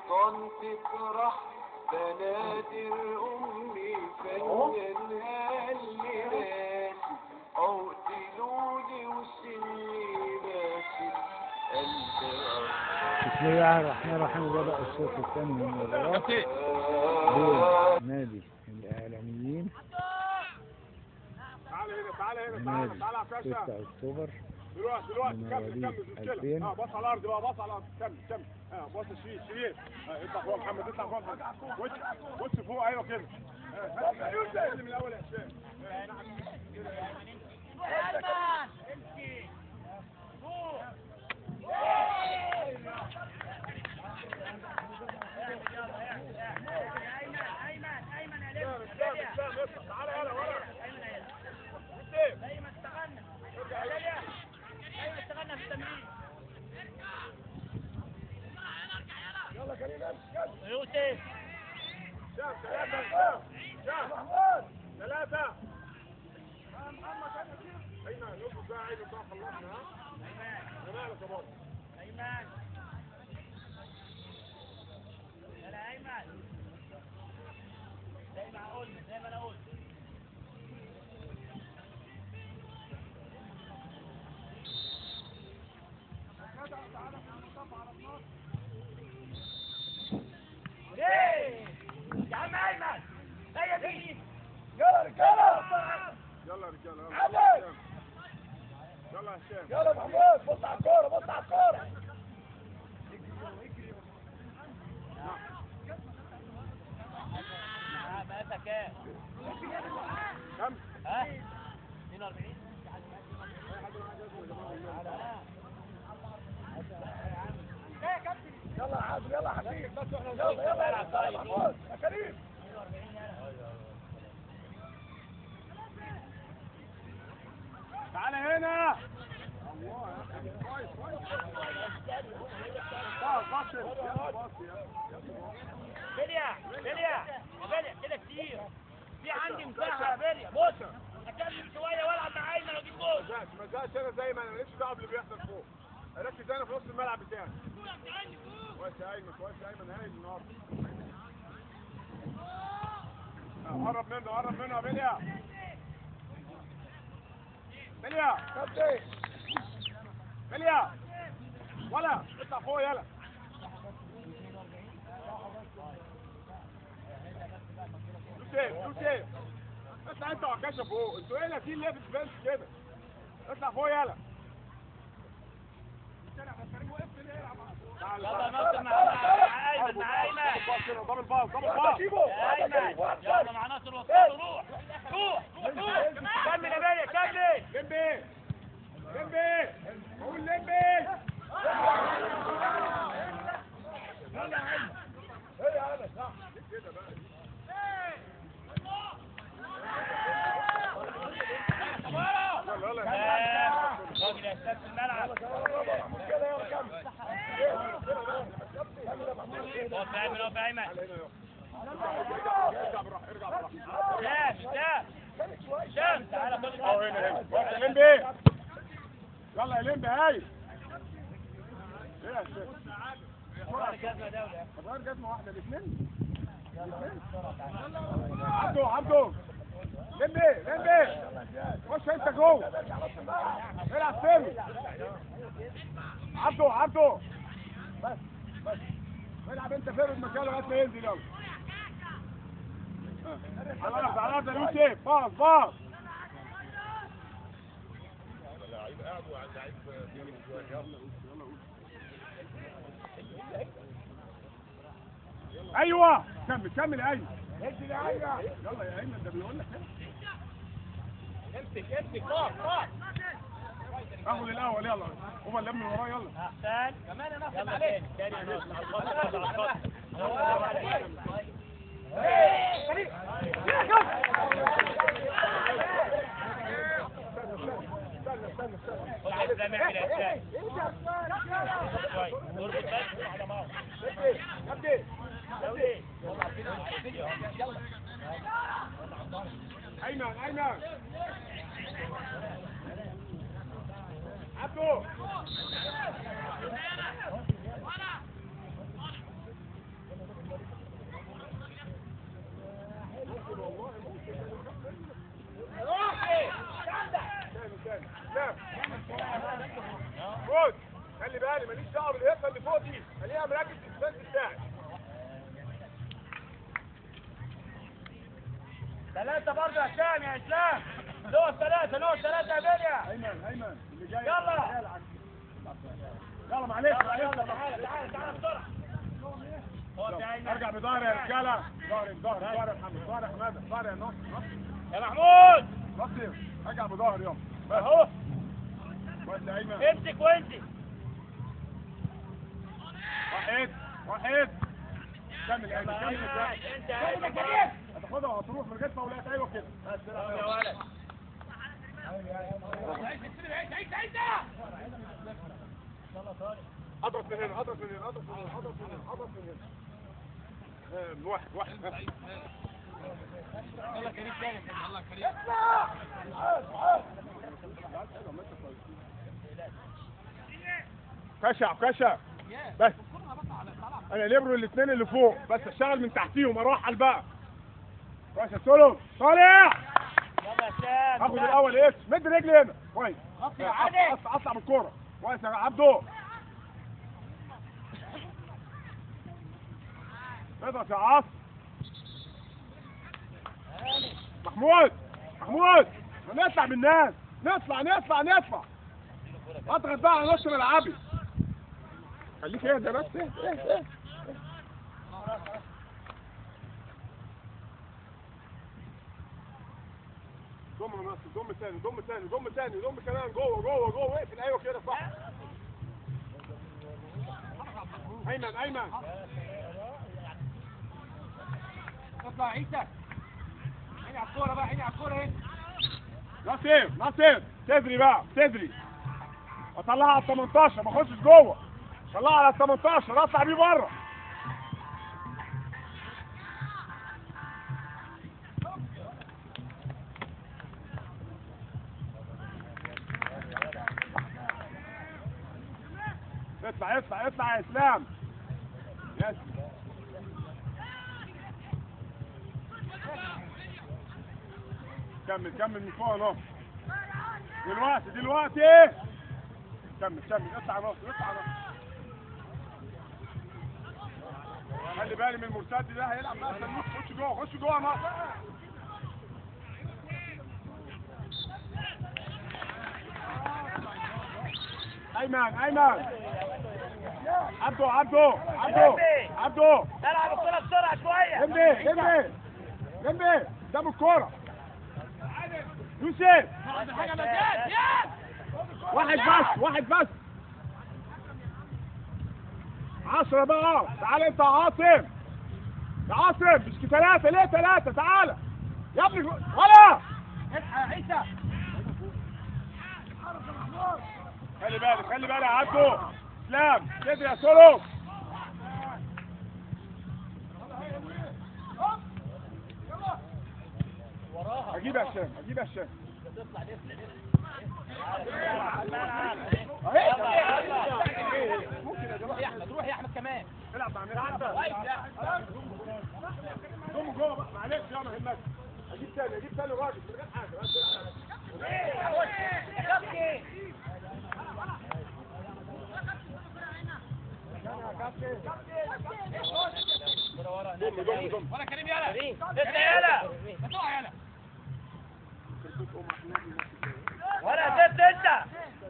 الأوطان تفرح بنادر أمي فنانها اللي ناس اقتلوني وسني باسل قلبي بسم الله الرحمن الرحيم بدأ الشوط الثاني من المباراة بين نادي الإعلاميين تعالى هنا تعالى هنا تعالى ونادي تعالى على 6 الكاشة أكتوبر دلوقتي دلوقتي من كمل مواليد كمل مش مشكلة 2000. اه بص على الأرض بقى بص على الأرض كمل كمل اه بص شرير شرير اه اطلع فوق يا محمد اطلع فوق يا محمد بص بص فوق ايوه كده اه اللي من الأول يا هشام اه، نعم. سام سام سام اطلع تعالى يلا ورا سام ارجع يلا. يلا كريم امشي يلا شام ثلاثة شام شام ثلاثة أيمن نص ساعة أيمن بقى خلصنا ها أنا مالك يا بابا يلا يا رجالة يلا يلا يا هشام يلا محمود بص على الكورة بص على الكورة كم يلا يا عادل يلا يا حبيبي يلا يلا يلا يا محمود يا كريم تعالى هنا الله يا أخي كويس كويس باص باص يلا باص يلا بليا بليا بليا كده كتير في عندي مساحه يا بليا بص اكمل شويه والعب مع ايمن واجيب جول ما زهقش ما زهقش انا زي ما انا ماليش دعوه باللي بيحصل فوق ركز انا في نص الملعب بتاعي كويس يا ايمن كويس يا ايمن هايل النهارده آه، قرب منه قرب منه يا بليا بليا كابتن بليا ولا اطلع فوق يلا يوسف يوسف اطلع انت وعكاشة فوق انتوا ايه لاتين ليه بتبانش كده اطلع فوق يلا تعال يلا نصر مع مع ايمن مع ايمن باص كده دبل باص دبل باص يا ايمن يلا مع ناصر وصل روح روح روح كمل يا بليا كمل لمبي لمبي قول لمبي يلا يلا آه، راجل يا استاذ في الملعب اقف يا ايمن اقف يا ايمن ارجع بالراحه ارجع بالراحه شام شام شام تعالى خد اهو هنا هنا واحد يا لمبي يلا يا لمبي هاي ايه يا شيخ الجزمه دولة غير جزمه واحده الاثنين عبدو عبدو لمبي لمبي خش انت جوه العب سامي عبدو عبدو بس بس العب انت فرد مكانه لغايه ما ينزل يلا آه. على الارض على الارض يا يوسف باص باص ايوه كمل كمل يا ايمن يلا يا ايمن ده بيقول لك امسك امسك اقف اقف اخد الاول يلا هو اللي من وراه يلا احسن كمان انا يلا تاني تاني يا ناصر على الخط على الخط برافو عليك. خد يا اسلام اعمل يا اسلام كويس اربط بس على بعض دولي ايمن ايمن عبدو ثلاثة برضه يا هشام يا اسلام اللي هو الثلاثة اللي هو الثلاثة يا بيليا ايمن ايمن اللي جاي يلا. يلا معلش معلش يلا تعالى تعالى تعالى بسرعة اقف يا ايمن ارجع بظهري يا رجاله ظهري ظهري ظهري يا محمد ظهري يا حماده ظهري يا نصر يا محمود نصر ارجع بظهري يلا اهو وانت يا ايمن امسك وانت واحد واحد كمل يا ايمن كمل يا انت يا ايمن كريم هتاخدها وهتروح من غير فاولات ايوه كده بس يا ولد اضرب من هنا اضرب من هنا اضرب من هنا اضرب من هنا اضرب من هنا آه، من واحد واحد كشع كشع بس انا ليبرو الاثنين اللي فوق بس اشتغل من تحتيهم اروح على الباقي كويس يا سولو صالح يلا يا هشام اخد الاول ايه مد رجلي هنا كويس غطي يا اطلع عادل اطلع اطلع بالكوره كويس يا عبدو اضغط يا عاصم محمود محمود ما نطلع بالناس نطلع نطلع نطلع اضغط بقى على نص ملعبي خليك اهدى بس اهدى اهدى اهدى. ضم من نص ضم تاني ضم تاني ضم تاني ضم كمان جوه جوه جوه اقفل ايوه كده صح ايمن ايمن اطلع عيسى عيني على الكورة بقى عيني على الكورة اهي نصير نصير تدري بقى تدري اطلعها على ال 18 ما اخشش جوه طلعها على ال 18 اطلع بيه بره اطلع اطلع اطلع يا اسلام يس كمل كمل من فوق اهو دلوقتي دلوقتي كمل كمل اطلع نص اطلع نص خلي بالي من المرتد ده هيلعب بقى خليك خش جوه خش جوه نص ايمن ايمن عبدو عبدو عبدو عبدو العب الكورة بسرعة شوية جنبي جنبي جنبي قدام الكورة يوسف واحد بس واحد بس عشرة بقى تعال انت يا عاصم يا عاصم مش ثلاثة ليه ثلاثة تعال يا ابني ولا اصحى يا عيسى خلي بالك خلي بالك يا عبدو اسلام كده يا سولو اجيب يا هشام اجيب يا هشام روح يا احمد روح يا احمد كمان العب مع مين قوم جوه بقى معلش يا ما يهمكش اجيب تاني اجيب تاني راجل من غير حاجه بس ضم ضم ضم ولا كريم يلا انت يلا اطلع يلا ولا زدت انت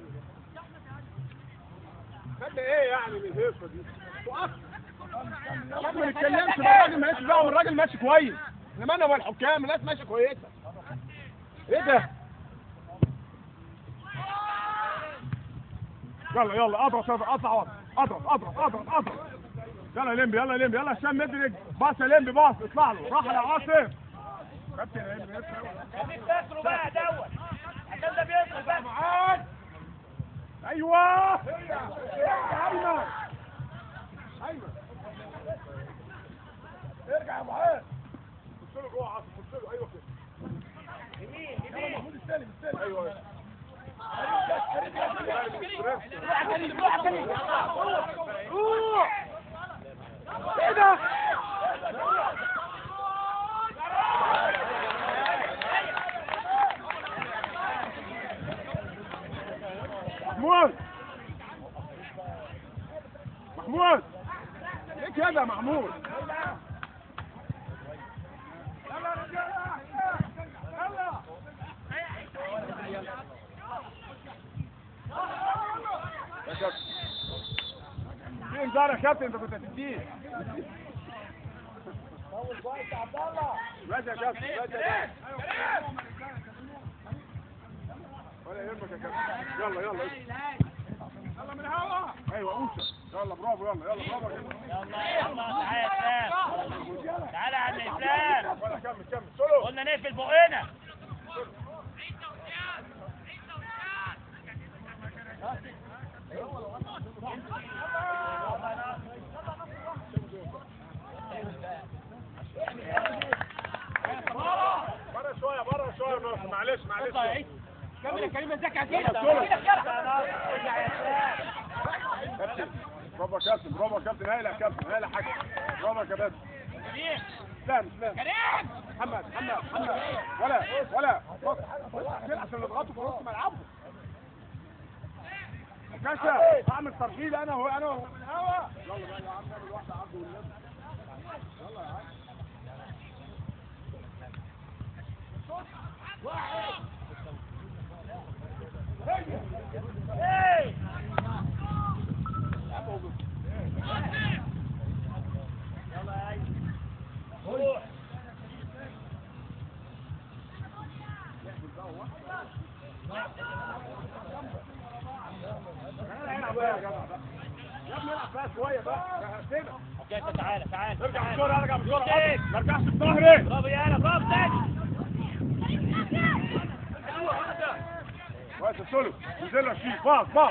خلي ايه يعني من الهيصه دي وقف ما نتكلمش بقى الراجل ماليش دعوه والراجل ماشي كويس انما انا والحكام الناس ماشيه كويسه ايه ده يلا يلا اضرب اضرب اطلع اضرب اضرب اضرب اضرب يلا لمبي يلا لمبي يلا هشام مدرج باص يا لمبي باص اطلع له راح يا عاصم كابتن يا لمبي خليك فاكره بقى دوت عشان ده بيدخل بقى معاك ايوه ايمن ايمن ارجع يا ابو عاد خش له جوه عاصم خش له ايوه كده يمين يمين محمود السالم السالم ايوه روح يا كريم روح يا كريم روح ايه ده محمود محمود ليه كده يا محمود يا كابتن في انذار يا كابتن انت كنت هتديه ماشي يا كابتن ماشي يا كابتن ولا يهمك يا كابتن يلا يلا يلا من هوا ايوه اوسع يلا برافو يلا يلا برافو يا كابتن. يلا يلا تعالى يا اسلام تعالى يا عم اسلام ولا كمل كمل سولو قلنا نقفل بقنا بره شويه بره شويه بس معلش معلش كمل يا كريم ازيك يا عزيز كابتن برافو يا كابتن برافو يا كابتن هايل يا كابتن هايل يا حاج برافو يا كابتن اسلام اسلام محمد محمد محمد ولا ولا بص بص عشان عشان نضغطوا في نص ملعبهم كاشا اعمل ترحيل انا هو انا وهو من الهوا يلا بقى يا عم نعمل واحده عرض والنبي يلا يا عم العب بقى يا جدع بقى. يا ابني العب فيها شويه بقى جهزتنا اوكي تعالى تعالى ارجع تعالى. بسرعه ارجع بسرعه يوسف. ما ارجعش بظهري برافو يا انا برافو تاني كويس السولو نزل له شيء باص باص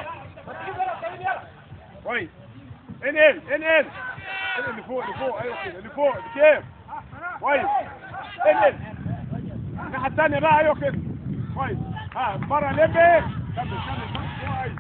كويس انقل انقل انقل اللي فوق اللي فوق ايوه كده اللي فوق كيف كويس انقل الناحيه الثانيه بقى ايوه كده كويس ها بره لم كمل كمل كويس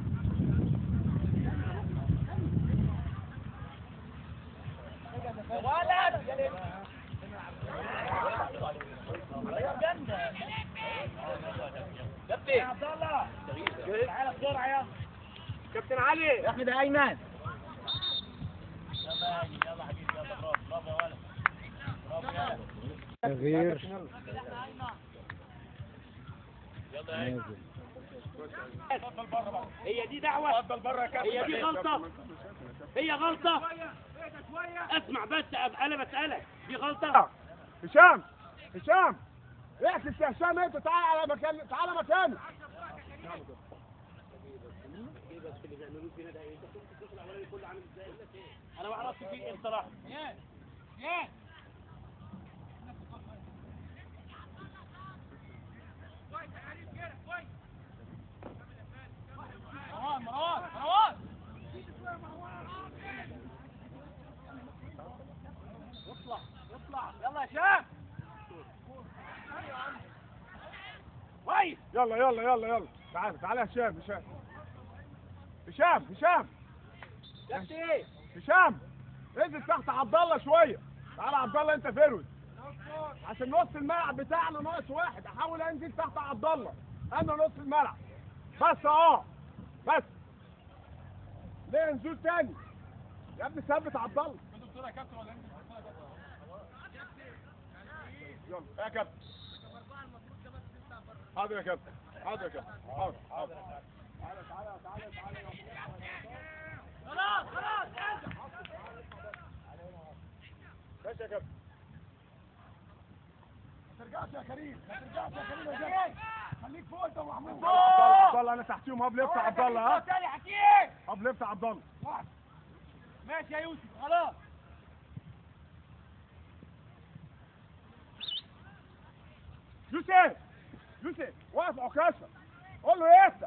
تعالى بسرعه يلا كابتن علي يا احمد يا ايمن يلا يا هادي يلا حبيبي يلا برافو برافو يا ولد برافو يا ولد تغيير يلا يا هادي. نازل هي دي دعوه اتفضل بره يا كابتن هي دي غلطة. هي غلطه اسمع بس انا بسالك دي غلطه هشام هشام اعكس يا هشام انت تعال على مكان تعال مكانه انا ما اعرفش فيه ايه بصراحه كويس يلا يلا يلا يلا تعال تعال يا هشام هشام هشام هشام هشام انزل تحت عبد الله شويه تعال عبد الله انت فيرود عشان نص الملعب بتاعنا ناقص واحد احاول انزل تحت عبد الله انا نص الملعب بس اه بس ليه نزول تاني يا ابني ثبت عبد الله يلا يا كابتن حاضر يا كابتن حاضر يا كابتن حاضر حاضر خلاص خلاص ماشي يا كابتن ما ترجعش يا كريم ما ترجعش يا كريم يا كريم خليك فوق انت ومحمود عبد الله انا تحتيهم هاب ليفت عبد الله ها تاني حكيم هاب ليفت عبد الله ماشي يا يوسف خلاص يوسف يوسف واقف عكاشة قول له يفتح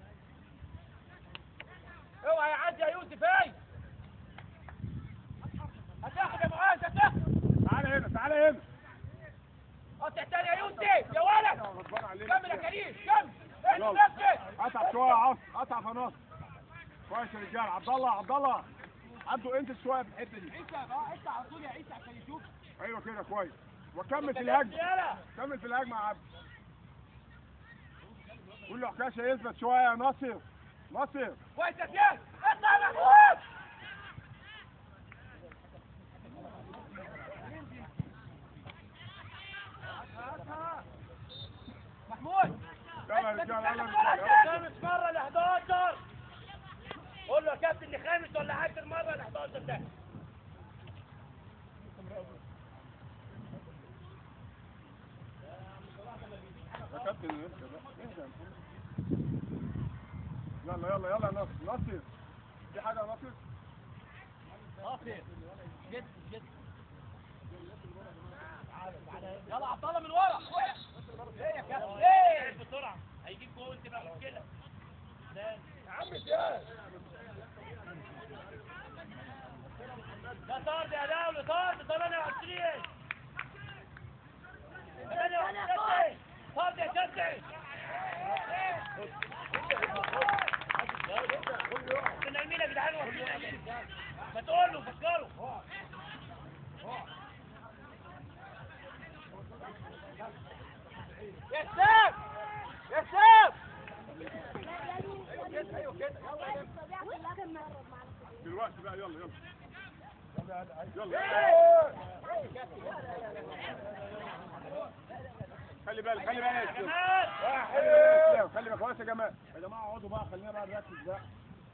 اوعى يعدي يا يوسف ايه هتاخد يا معاذ هتاخد تعالى هنا تعالى هنا قطع تاني يا يوسف يا ولد غضبان علينا كمل يا كريم كمل اهدى يلا. نفسك اتعب شويه يا عاصم اتعب يا ناصر كويس يا رجاله عبد الله عبد الله عدوا انت شويه في الحته دي عيسى اه عيسى على طول يا عيسى عشان يشوف ايوه كده كويس وكمل في الهجمه يلا كمل في الهجمه يا عبد قول له عكاشه يثبت شويه يا ناصر ناصر كويس يا سياد اطلع يا محمود محمود يلا يا رجاله يلا يا رجاله خامس مرة ل 11 الخامس ولا عاشر مرة ال 11 ده يا كابتن انت بقى اهدى يا محمد. يلا يلا يلا يا ناصر ناصر في حاجه يا ناصر ناصر جد جد يلا عبد الله من ورا ايه يا كابتن ايه بسرعة هيجيب جول تبقى مشكلة يا عم شاد ده طرد يا دولة طرد 28 28 طرد يا شدي كنا مين يا جدعان واقفين ما تقول له فكروا يا سام يا سام دلوقتي بقى يلا يلا يلا خلي بالك خلي بالك يا جمال اسلام خلي بالك خلاص يا جماعه يا جماعه اقعدوا بقى خلينا بقى نركز بقى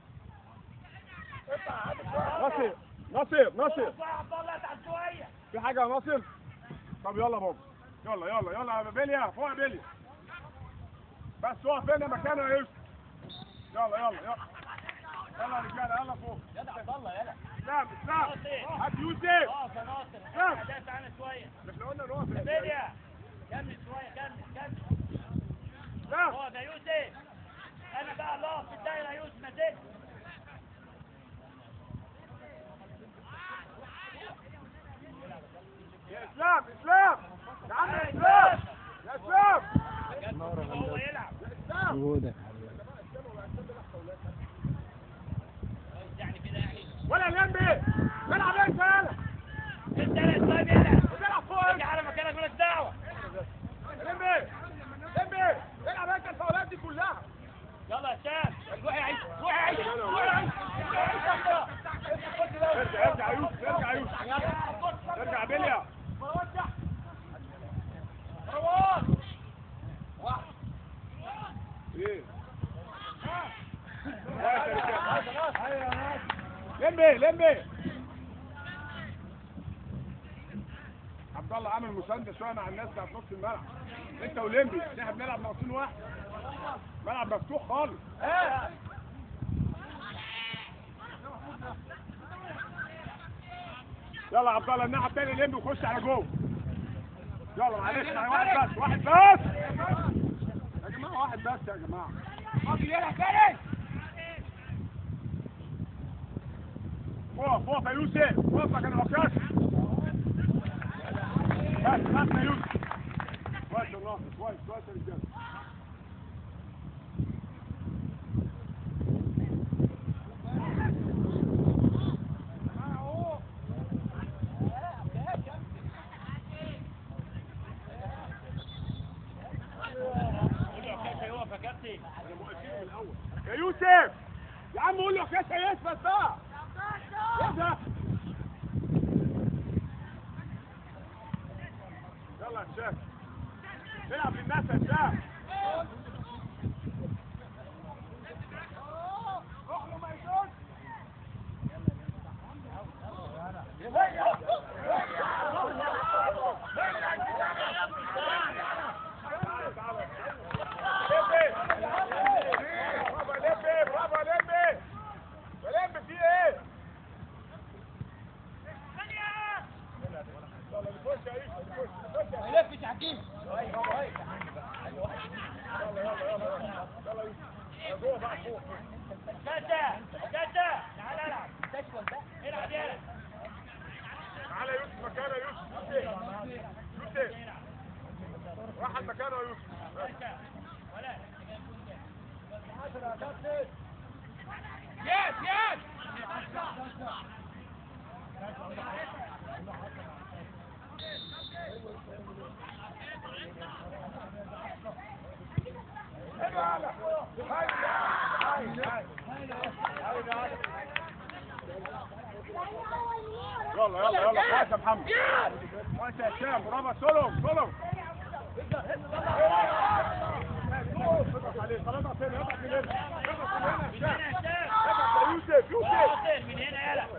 ناصر ناصر ناصر ارفع عبد الله اتعب شويه في حاجه يا ناصر طب يلا بابا يلا يلا يلا يا بيليا فوق يا بيليا بس هو فين مكانه يا يوسف يلا يلا يلا يلا يا رجاله يلا فوق يلا عبد الله يلا اسلام اسلام هات يوسف اقف يا ناصر نعم. دافع عنها شويه احنا قلنا نقف يا بيليا كمل شويه كمل كمل اسلام اقف يا يوسف انا بقى اللي اقف في الدايره يا يوسف ما تزيدش يا اسلام اسلام يا عم يا اسلام يا اسلام هو يلعب وجودك يعني كده يعني ولا اللمبي العب انت يلا انت يا اسلام يلعب العب فوق ارجع على مكانك مالكش دعوه اللمبي اللمبي العب انت الفاولات دي كلها يلا يا هشام روح يا عيسى روح يا عيسى روح يا عيسى ارجع ارجع يا يوسف ارجع يا يوسف ارجع بيليا ايه لمبي لمبي عبد الله عامل مسانده شويه مع الناس بتاعت نص الملعب انت ولمبي احنا بنلعب ناقصين واحد ملعب مفتوح خالص يلا يا عبد الله الناحيه الثانيه لمبي وخش على جوه يلا معلش يعني واحد بس واحد بس يا جماعه واحد بس يا جماعه وقف وقف يا يوسف وقف مكان العكاش بس بس يا يوسف كويس يا ناصر كويس كويس يا رجاله يقف يا كابتن يا يوسف يا عم قول له عكاش هيثبت بقى ايه ده يلا يا هشام العب للناس يا هشام روح له ما يشوط برافو يا لمبي برافو يا لمبي يا لمبي في ايه؟ يلا نخش يا يوسف نخش نخش يا ما يلفش حكيم يلا يلا يلا يلا يلا يوسف جوه بقى فوق جدة جدة تعال العب العب يلا تعالى يا يوسف مكانه يا يوسف يوسف يوسف راح مكانه يا يوسف يس يس يلا يلا يلا كويس يا محمد كويس يا هشام برافو سولو سولو اضغط عليه خلاص اضغط هنا اضغط من هنا اضغط من هنا يا هشام اضغط يا يوسف يوسف من هنا يلا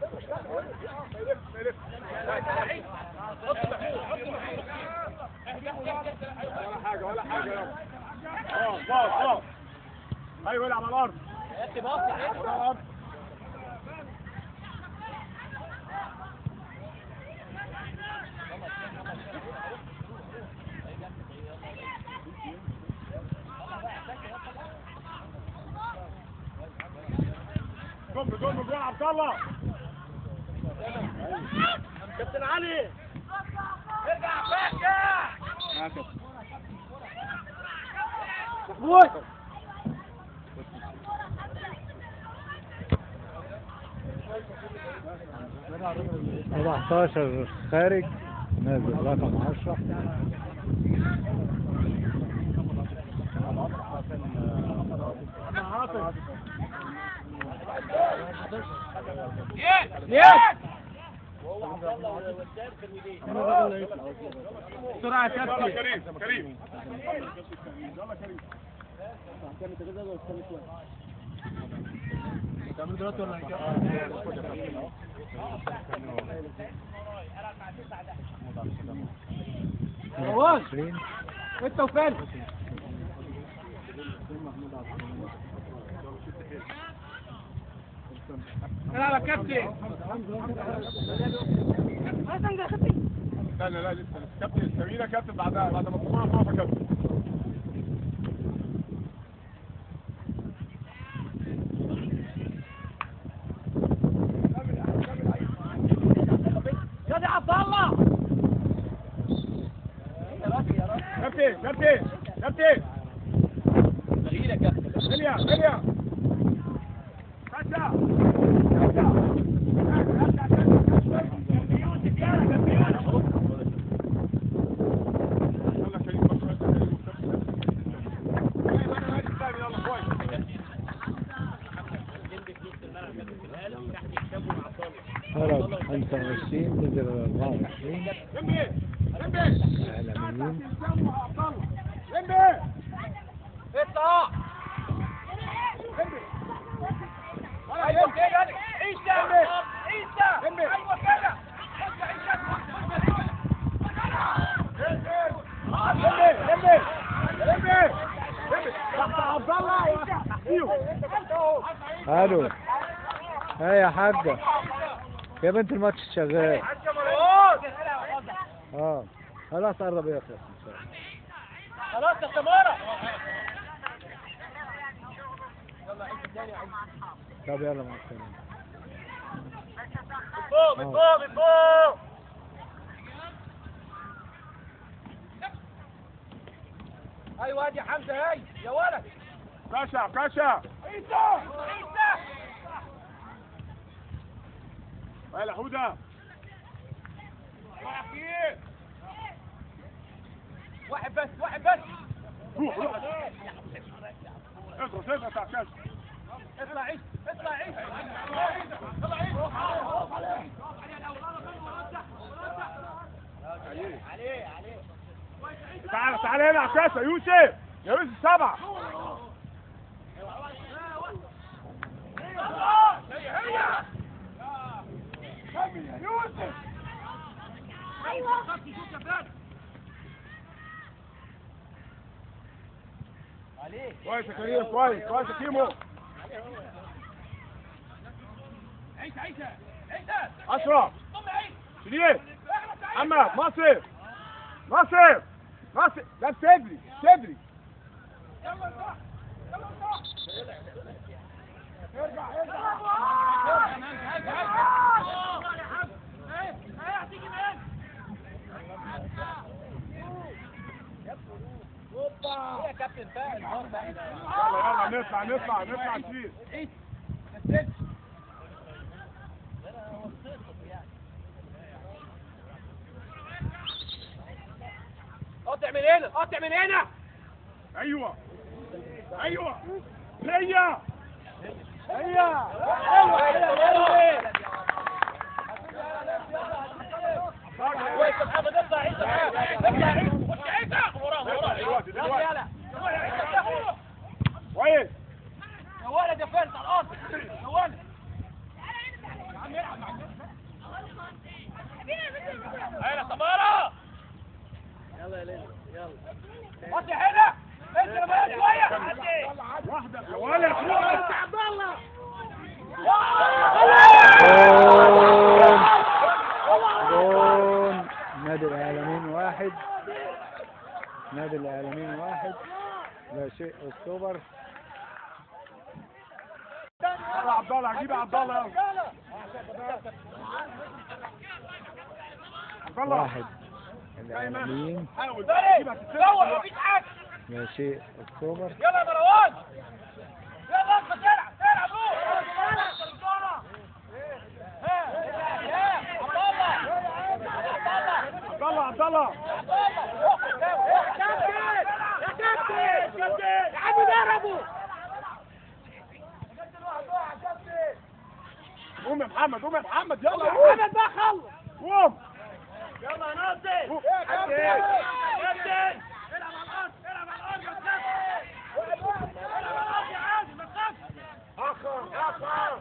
ولا حاجه ولا حاجه يلا اه باص باص ايوه العب على الارض انت باص على الارض جم جم جم عبد الله كابتن علي ارجع فاكر محمود 17 خارج نازل رقم 10 بسرعه يا كابتن كريم كريم يلا كريم 20 انت وفين العب يا كابتن لا لا لا لسه لسه كابتن السمينه كابتن بعد بعد ما الكوره تقف يا كابتن يا دي عبد الله كابتن كابتن كابتن غير يا كابتن مليا مليا كاشا كاشا يلا كريم بص بص كريم يلا الثاني يلا كويس خرج 25 نزل 24 لمبي لمبي العالميين لمبي اطلع ايوه كده عيسى عيسى ايوه كده لمبي لمبي لمبي تحت عبد الله ايوه الو ها يا حاجة يا بنت الماتش شغال اه خلاص قرب يخلص ان شاء الله خلاص يا سمارة طب يلا مع السلامة فوق من فوق من فوق ايوه ادي حمزه هاي يا ولد كاشا كاشا عيسى عيسى يلا حوده واحد بس واحد بس روح روح اضغط اضغط على كاشا اطلع عيسى اطلع عيسى اطلع عليه عليه تعال تعال هنا على كاشا يوسف يا يوسف سبعة كمل يا يوسف عليه كويس يا كريم كويس كويس يا كيمو عيسى عيسى عيسى اشرف قم عيسى شريف محمد ناصر ناصر ناصر لا صدري صدري يا كابتن فاهم يلا يلا نطلع نطلع نطلع نشيل قطع من هنا قطع من هنا ايوه ايوه هيا هيا كويس يا محمد اطلع عيسى اطلع عيسى خش عيسى وراه وراه دلوقتي دلوقتي يلا كويس يا ولد يا فارس على الارض يا ولد هلا سمارة يلا يا ليلى يلا بصي هنا انت لما شوية واحدة ولا اخويا عبد الله جون جون نادي العالمين واحد نادي العالمين واحد لا شيء اكتوبر يلا عبد الله عجيب عبد الله يلا عبد الله واحد العالمين حاول دوري دور مفيش حاجة لا شيء اكتوبر يلا يا مروان يلا اطلع تلعب تلعب عبد الله عبد الله قوم يا محمد قوم يا محمد يلا يا محمد بقى خلص قوم يلا يا ناصر قوم. كابتن. كابتن العب على الارض العب على الارض ما تخافش العب على الارض يا عادل ما تخافش اخر اخر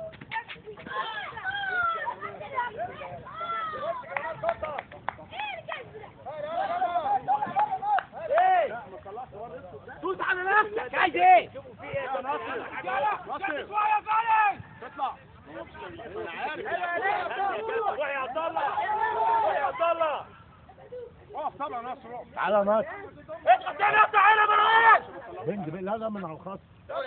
دوس على نفسك عايز ايه؟ يا ناصر ناصر شوية فارس اطلع روح يا عبد الله روح يا عبد الله اقف طبعا يا ناصر اقف على نص اطلع تاني اطلع هنا مروان بنج بنج لا ده من على الخط لا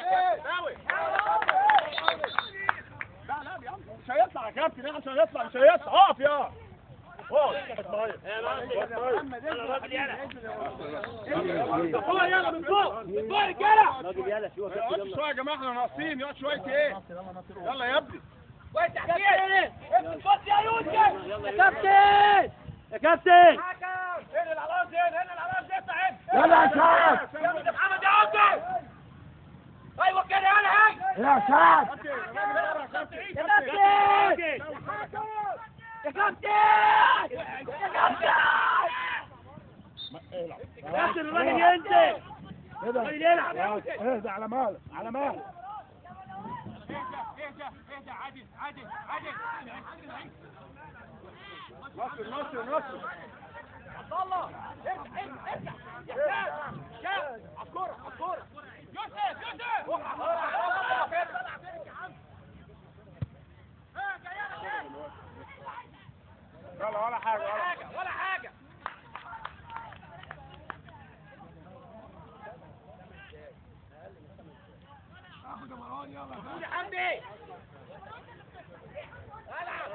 لا يا عم مش هيطلع يا كابتن ايه عشان يطلع مش هيطلع اقف يا اقف يا ناصر انا راجل يلا إيه، فوق يلا من فوق من فوق رجاله يقعد شويه يا جماعه احنا ناقصين يقعد شويه ايه يلا يا ابني كويس يا كابتن امسك بص يا يوسف يا كابتن يا كابتن هنا العلاج هنا هنا العلاج اطلع هنا يلا يا سعد يا محمد يا عبد ايوه كده انا هاي يا سعد يا كابتن يا كابتن يا كابتن يا كابتن الراجل ينزل الراجل يلعب اهدى على مالك على مالك ناصر ناصر ناصر الله ارجع ارجع ارجع يا شاب شاب على الكوره على الكوره يوسف يوسف يلا ولا حاجه ولا ولا حاجه ولا حاجه يا حمدي العب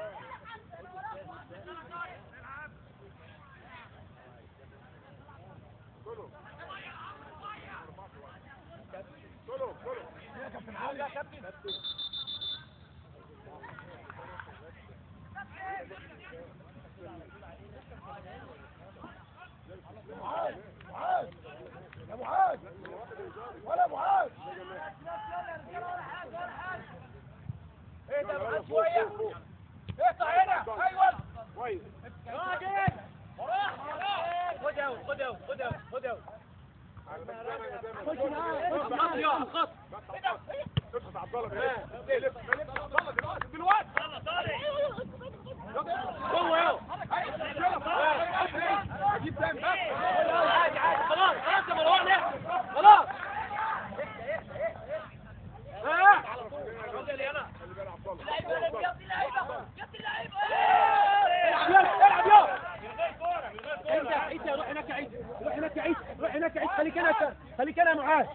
اهدى بقى شويه اقطع هنا ايوه كويس راجل وراح وراح خد اوت خد اوت خد اوت خد اوت خط يا خط ادخل عبد الله بيه لف لف عبد الله دلوقتي دلوقتي يلا طارق هو يلا اجيب تاني بس عادي عادي خلاص خلاص يا مروان ايه خلاص راجل يلا العب يلا العب يلا انت عيد روح هناك عيد روح هناك عيد روح هناك عيد خليك انا خليك انا معاه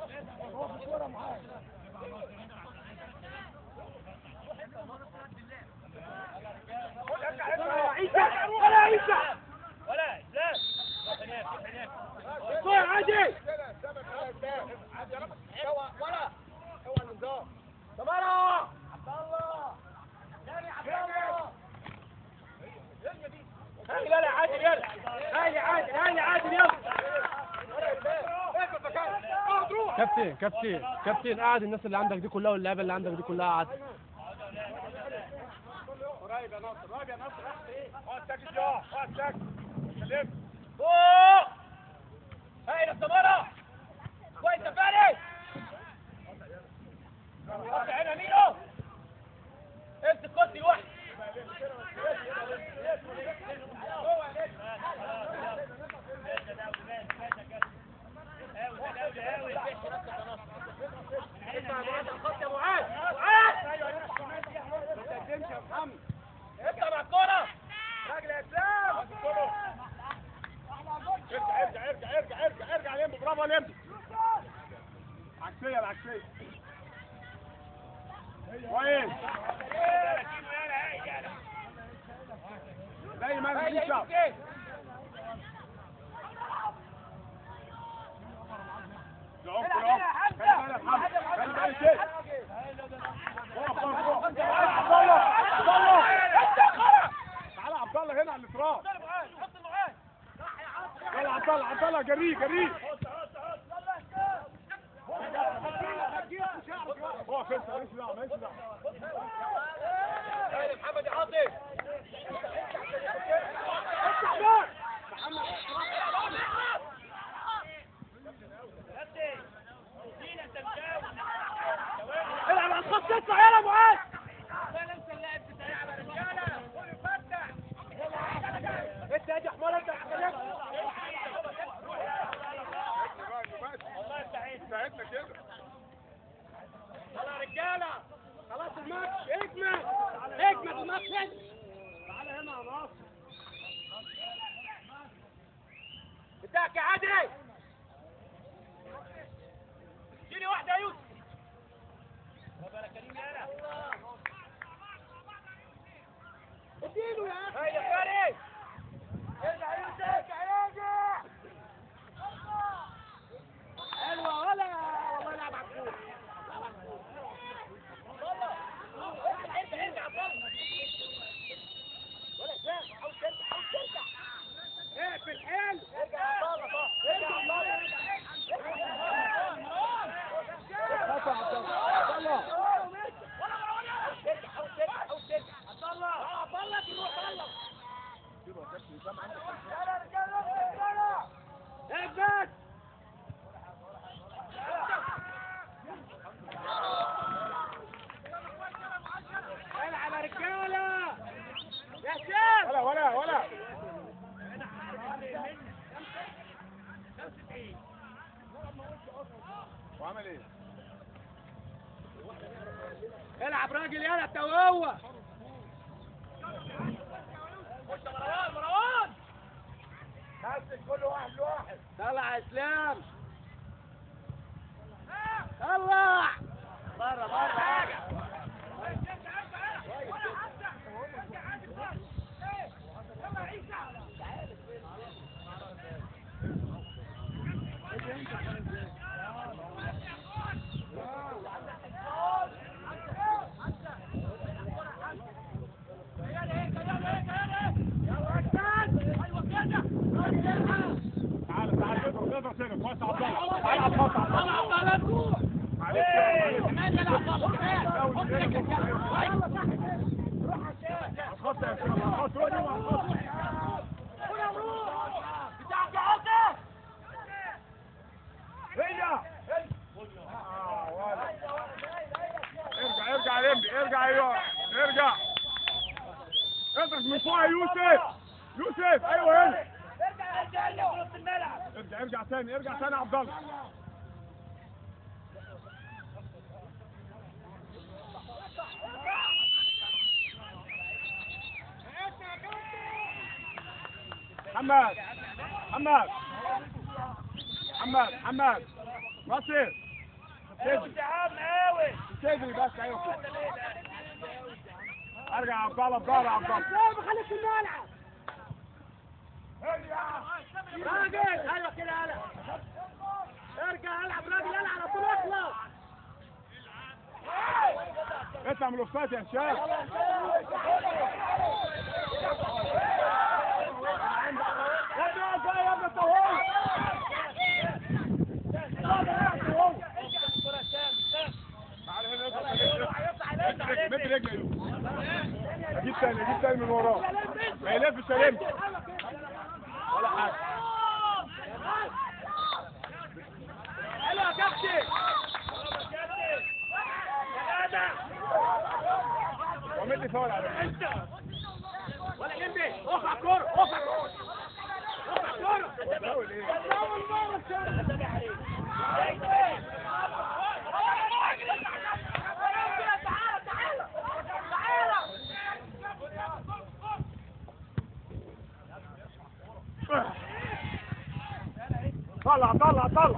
عيسى ولا عيسى ولا لا هناك هناك الكورة عادي سمارة هاي لا لا عادل يلا هاي عادل هاي عادل يلا كابتن كابتن كابتن قاعد الناس اللي عندك دي كلها واللعيبه اللي عندك دي كلها قاعد قريب يا ناصر قريب يا ناصر اقعد ساكت يا اقعد ساكت سلم فوق هاي يا سمارة كويس يا فارس حط عينها مينو امسك كرسي لوحدك ارجع ارجع ارجع ارجع ارجع ارجع لمبي برافو يا لمبي عكسيه العكسيه كويس زي ما انا مفيش شعب يقف يقف خلي بالك حمد خلي بالك شيء وقف وقف وقف تعالى عبد الله عبد الله تعالى عبد الله هنا على الاطراف يلا عبد الله عبد الله جريه جريه هو فين ماليش دعوه ماليش دعوه محمد يا عاطف العب على الخط اطلع يلا معاذ انت يا حمار انت خليك والله ساعدنا كده يلا يا رجاله خلاص الماتش اجمد اجمد الماتش تعالى هنا يا ناصر بتاعك يا عادل اديني واحده يا يوسف اديله يا اخي هيا فارس ارجع يوسف ارجع حلوه ولا والله لعب على الكوره اقفل حيل اثبت العب يا رجاله يا شيخ ولا ولا ولا وعمل ايه؟ العب راجل يلا انت وهو مسك كل واحد لواحد طلع يا اسلام طلع بره بره تعالى تعالى اضرب اضرب سنة كويس عبد الله تعالى عبد الله عبد الله معلش الخط يا شباب الخط روح روح الخط رجع آه، ولا. ارجع ارجع يا لمبي ارجع ايوه ارجع اضرب من فوق يا يوسف يوسف ايوه هنا ارجع ارجع تاني ارجع تاني يا عبد الله محمد محمد محمد محمد ناصر صدري صدري بس ايوه ارجع عبد الله عبد الله عبد الله خليك في الملعب راجل ايوه كده يلا ارجع العب راجل يلا على طول اخلص اطلع من الاوفسايد يا هشام يا ابني ازاي يا ابني طول تعال هنا اضرب مد رجل مد رجل اجيب تاني اجيب تاني من وراه ما يلفش يا لمبي ولا حاجه حلو يا كابتن ومد فاول على فكرة. ولا يمي اقف على الكوره اقف على الكوره اقف على الكوره فاول ايه طلع طلع طلع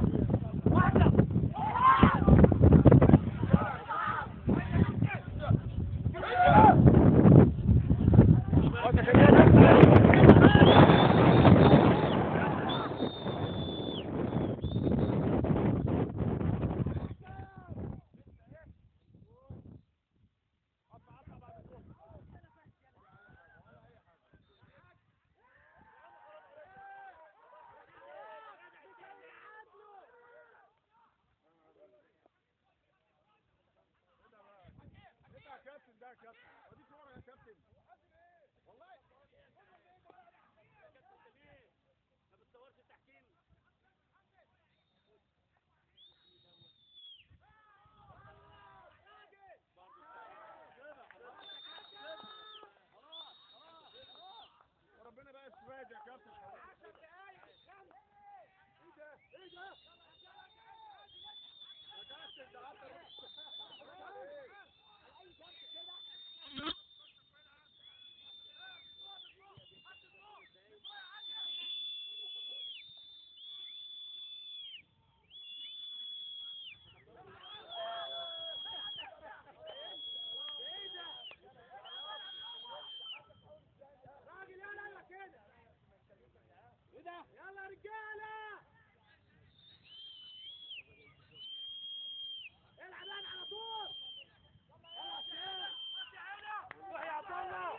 يا كابتن ده يا كابتن ودي صورة يا كابتن وربنا بقى استفاد يا كابتن ايه ده ايه ده يا كابتن ده عطل راجل يلا يلا كده ايه ده يلا يا رجاله العب العب على طول يلا يا روح يا عبد الله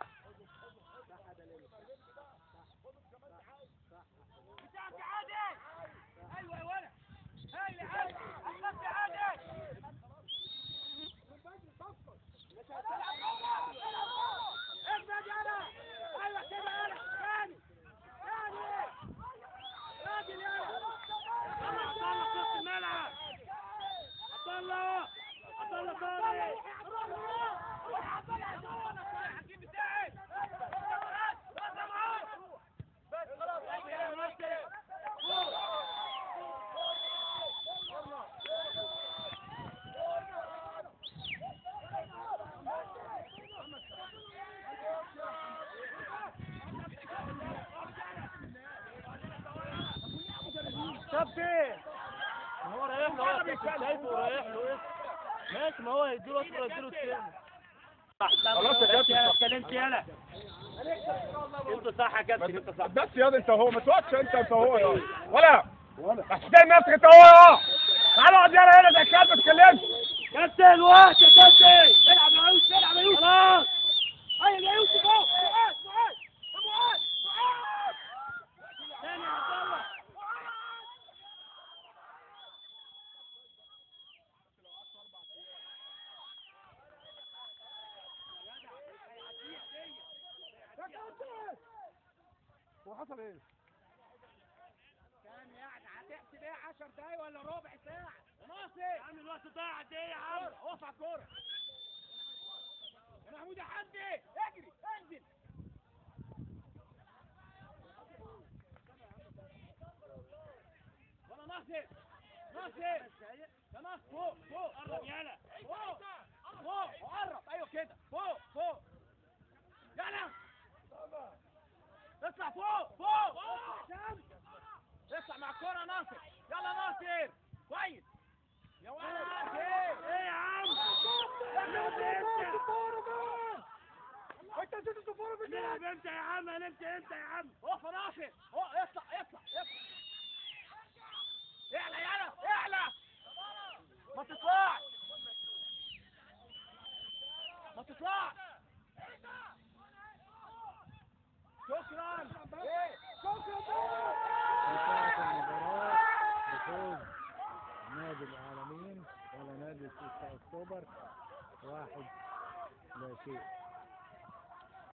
بتاعك يا عادل ايوه يا ولد هاي يا عادل اخذت يا عادل ابعد يلا ايوه كده يلا ثاني ثاني راجل يلا يلا عبد الله في وسط الملعب عبد الله عبد الله طارق روح عبد الله روح الحكيم بتاعي بس معاك بس خلاص يا مصر كابتن ما هو رايح له هو كابتن شايفه رايح له ماشي ما هو هيديله اصفر هيديله التاني خلاص يا كابتن. اتكلمت يالا انت صح يا كابتن انت صح بس ياض انت هو ما تقعدش انت انت هو يا ولا احسن نفسك انت هو يا تعال اقعد يلا هنا زي كده ما تتكلمش كابتن وقت يا كابتن العب يا يوسف العب يا يوسف خلاص ايوه يا يوسف اهو معاذ معاذ معاذ معاذ تاني يا عبد الله يا كابتن هو حصل ايه؟ كان يعني هتحسب ايه 10 دقايق ولا ربع ساعة؟ ناصر يا عم الوقت ضايع قد ايه يا عم؟ اقف على الكورة يا محمود يا حمدي اجري انزل ولا ناصر ناصر يا ناصر فوق فوق قرب يلا فوق فوق قرب ايوه كده فوق فوق يلا اطلع فوق فوق اطلع مع الكورة ناصر يلا ناصر كويس يا ولد ايه يا عم انت نسيت الصفارة في نلعب امتى يا عم هنمتى امتى يا عم اقف يا ناصر اقف اطلع اطلع اطلع اعلى يلا اعلى ما تطلعش ما تطلعش شكرا ايه شكرا انتهت المباراة بفوز نادي العالمين ولا نادي 6 اكتوبر واحد لا شيء